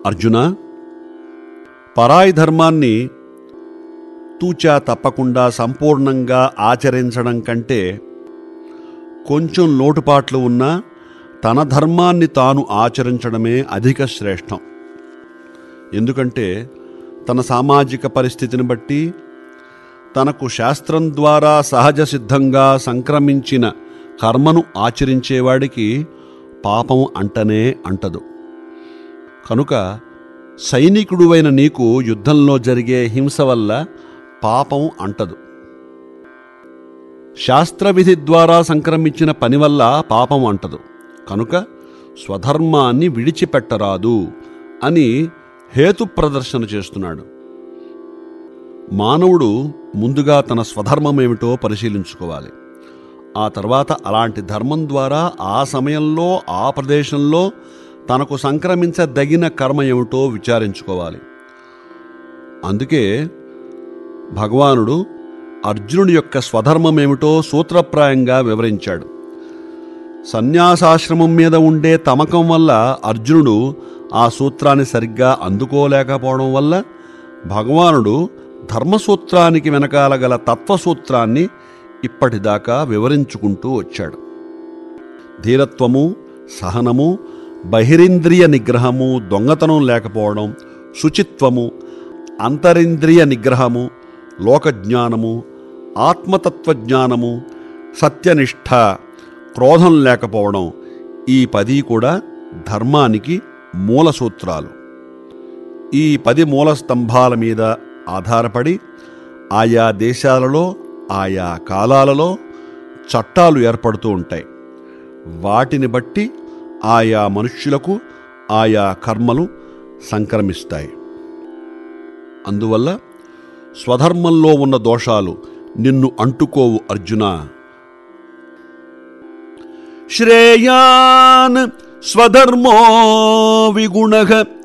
అర్జున పరాయి ధర్మాన్ని తూచా తప్పకుండా సంపూర్ణంగా ఆచరించడం కంటే కొంచెం లోటుపాట్లు ఉన్నా తన ధర్మాన్ని తాను ఆచరించడమే అధిక శ్రేష్టం ఎందుకంటే తన సామాజిక పరిస్థితిని బట్టి తనకు శాస్త్రం ద్వారా సహజ సిద్ధంగా సంక్రమించిన కర్మను ఆచరించేవాడికి పాపం అంటనే అంటదు కనుక సైనికుడువైన నీకు యుద్ధంలో జరిగే హింస వల్ల పాపం అంటదు శాస్త్రవిధి ద్వారా సంక్రమించిన పని వల్ల పాపం అంటదు కనుక స్వధర్మాన్ని విడిచిపెట్టరాదు అని హేతు ప్రదర్శన చేస్తున్నాడు మానవుడు ముందుగా తన స్వధర్మమేమిటో పరిశీలించుకోవాలి ఆ తర్వాత అలాంటి ధర్మం ద్వారా ఆ సమయంలో ఆ ప్రదేశంలో తనకు సంక్రమించదగిన కర్మ ఏమిటో విచారించుకోవాలి అందుకే భగవానుడు అర్జునుడి యొక్క స్వధర్మమేమిటో సూత్రప్రాయంగా వివరించాడు సన్యాసాశ్రమం మీద ఉండే తమకం వల్ల అర్జునుడు ఆ సూత్రాన్ని సరిగ్గా అందుకోలేకపోవడం వల్ల భగవానుడు ధర్మసూత్రానికి వెనకాల గల తత్వసూత్రాన్ని ఇప్పటిదాకా వివరించుకుంటూ వచ్చాడు ధీరత్వము సహనము బహిరింద్రియ నిగ్రహము దొంగతనం లేకపోవడం శుచిత్వము అంతరింద్రియ నిగ్రహము లోకజ్ఞానము ఆత్మతత్వజ్ఞానము సత్యనిష్ట క్రోధం లేకపోవడం ఈ పది కూడా ధర్మానికి మూల సూత్రాలు ఈ పది మూల స్తంభాల మీద ఆధారపడి ఆయా దేశాలలో ఆయా కాలాలలో చట్టాలు ఏర్పడుతూ ఉంటాయి వాటిని బట్టి ఆయా మనుష్యులకు ఆయా కర్మలు సంక్రమిస్తాయి అందువల్ల స్వధర్మంలో ఉన్న దోషాలు నిన్ను అంటుకోవు అర్జున శ్రేయాన్ స్వధర్మో విగుణ